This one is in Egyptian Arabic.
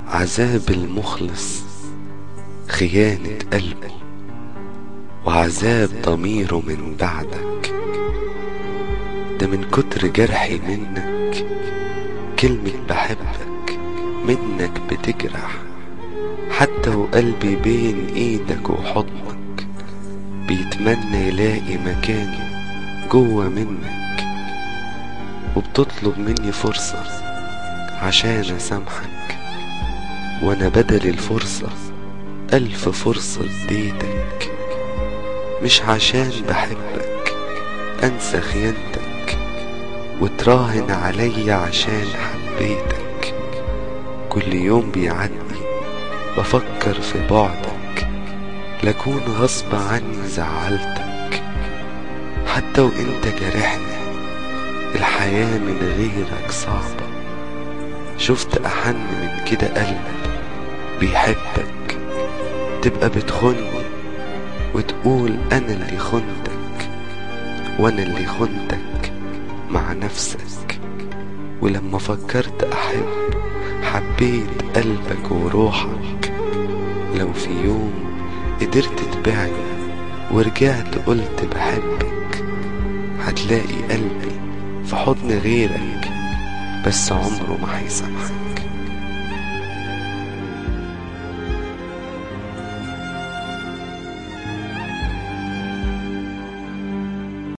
عذاب المخلص خيانة قلبه وعذاب ضميره من بعدك ده من كتر جرحي منك كلمة بحبك منك بتجرح حتى وقلبي بين ايدك وحضنك بيتمنى يلاقي مكانه جوه منك وبتطلب مني فرصة عشان اسامحك وانا بدل الفرصة الف فرصة اديتك مش عشان بحبك انسى خيانتك وتراهن عليا عشان حبيتك كل يوم بيعدي بفكر في بعدك لكون غصب عني زعلتك حتى وانت جارحني الحياة من غيرك صعبة شفت أحن من كده قلب بيحبك تبقى بتخني وتقول أنا اللي خنتك وأنا اللي خنتك مع نفسك ولما فكرت أحب حبيت قلبك وروحك لو في يوم قدرت تبيعني ورجعت قلت بحبك هتلاقي قلبي في حضن غيرك بس عمره ما هيسامحك